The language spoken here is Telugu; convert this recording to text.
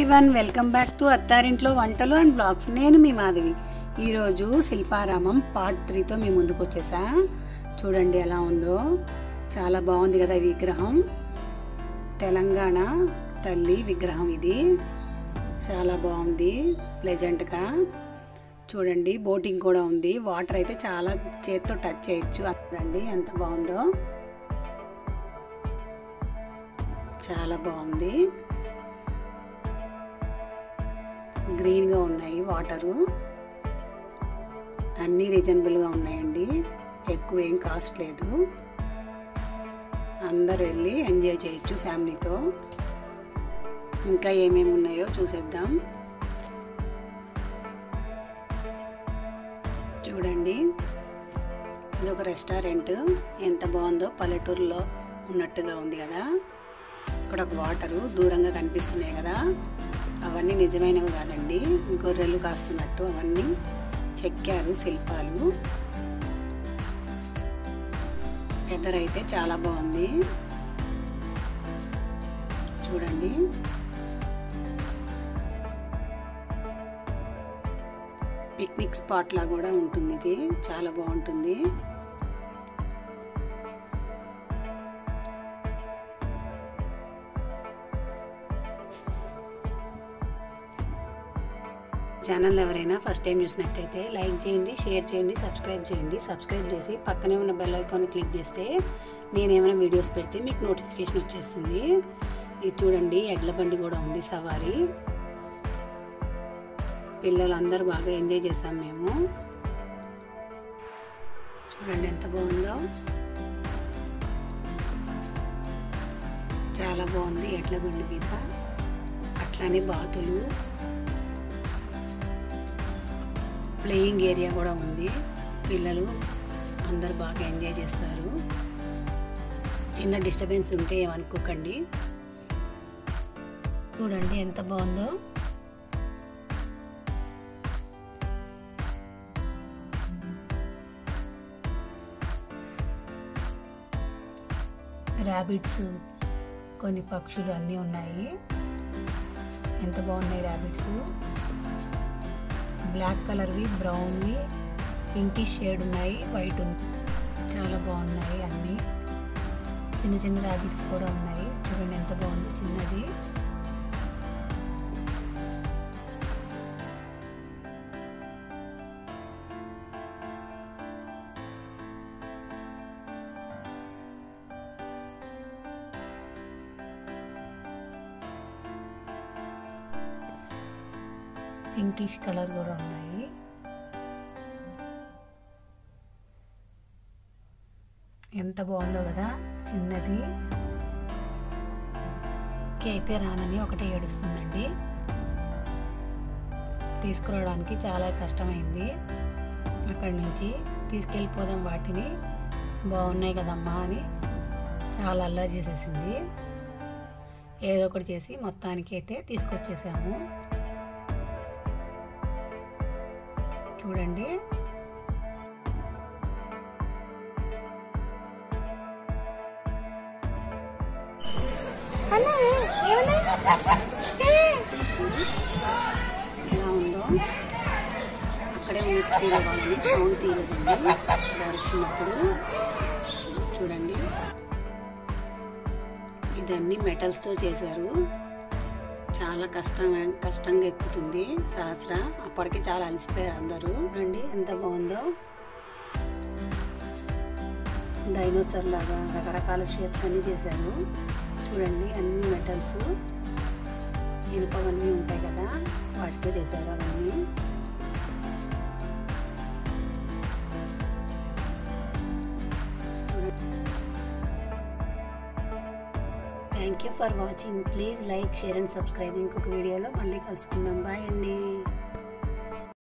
ఎవ్రీవన్ వెల్కమ్ బ్యాక్ టు అత్తారింట్లో వంటలు అండ్ బ్లాగ్స్ నేను మీ మాధవి ఈరోజు శిల్పారామం పార్ట్ త్రీతో మీ ముందుకు వచ్చేసా చూడండి ఎలా ఉందో చాలా బాగుంది కదా ఈ విగ్రహం తెలంగాణ తల్లి విగ్రహం ఇది చాలా బాగుంది ప్లెజెంట్గా చూడండి బోటింగ్ కూడా ఉంది వాటర్ అయితే చాలా చేత్తో టచ్ చేయొచ్చు చూడండి ఎంత బాగుందో చాలా బాగుంది గ్రీన్గా ఉన్నాయి వాటరు అన్నీ రీజనబుల్గా ఉన్నాయండి ఎక్కువ ఏం కాస్ట్ లేదు అందరూ వెళ్ళి ఎంజాయ్ చేయొచ్చు ఫ్యామిలీతో ఇంకా ఏమేమి ఉన్నాయో చూసేద్దాం చూడండి ఇది ఒక రెస్టారెంట్ ఎంత బాగుందో పల్లెటూరులో ఉన్నట్టుగా ఉంది కదా ఇక్కడ ఒక వాటరు దూరంగా కనిపిస్తున్నాయి కదా అవన్నీ నిజమైనవి కాదండి గొర్రెలు కాస్తున్నట్టు అవన్నీ చెక్కారు శిల్పాలు వెదర్ అయితే చాలా బాగుంది చూడండి పిక్నిక్ స్పాట్ లా కూడా ఉంటుంది ఇది చాలా బాగుంటుంది ఛానల్ ఎవరైనా ఫస్ట్ టైం చూసినట్టయితే లైక్ చేయండి షేర్ చేయండి సబ్స్క్రైబ్ చేయండి సబ్స్క్రైబ్ చేసి పక్కనే ఉన్న బెల్ ఐకాన్ క్లిక్ చేస్తే నేను ఏమైనా వీడియోస్ పెడితే మీకు నోటిఫికేషన్ వచ్చేస్తుంది ఇది చూడండి ఎడ్ల బండి కూడా ఉంది సవారీ పిల్లలందరూ బాగా ఎంజాయ్ చేసాం మేము చూడండి ఎంత బాగుందో చాలా బాగుంది ఎడ్ల బండి మీద అట్లానే బాతులు ప్లేయింగ్ ఏరియా కూడా ఉంది పిల్లలు అందరు బాగా ఎంజాయ్ చేస్తారు చిన్న డిస్టర్బెన్స్ ఉంటే ఏమనుకోకండి చూడండి ఎంత బాగుందో ర్యాబిట్స్ కొన్ని పక్షులు అన్నీ ఉన్నాయి ఎంత బాగున్నాయి ర్యాబిట్స్ బ్లాక్ కలర్వి బ్రౌన్వి పింకిష్ షేడ్ ఉన్నాయి వైట్ ఉంది చాలా బాగున్నాయి అన్నీ చిన్న చిన్న ర్యాబిట్స్ కూడా ఉన్నాయి చూడండి ఎంత బాగుందో చిన్నది పింకిష్ కలర్ కూడా ఉన్నాయి ఎంత బాగుందో కదా చిన్నది అయితే రానని ఒకటే ఏడుస్తుందండి తీసుకురావడానికి చాలా కష్టమైంది అక్కడి నుంచి తీసుకెళ్ళిపోదాం వాటిని బాగున్నాయి కదమ్మా అని చాలా అల్లరి చేసేసింది ఏదో ఒకటి చేసి మొత్తానికి అయితే తీసుకొచ్చేసాము చూడండి ఎలా ఉందో అక్కడే ఉంది ఫీల్ అవ్వాలని సౌండ్ తీయలేదండి వరుస్తున్నప్పుడు చూడండి ఇదన్నీ మెటల్స్తో చేశారు చాలా కష్టంగా కష్టంగా ఎక్కుతుంది సహస్ర అప్పటికి చాలా అలసిపోయారు అందరూ చూడండి ఎంత బాగుందో డైనోసర్ లాగా రకరకాల షేప్స్ అన్నీ చేశారు చూడండి అన్ని మెటల్స్ ఇనుపవన్నీ ఉంటాయి కదా వాటితో చేశారు అవన్నీ thank you for watching please like share and subscribe ఇంకొక వీడియోలో మళ్ళీ కలుసుకుందాం బాయ్ అండి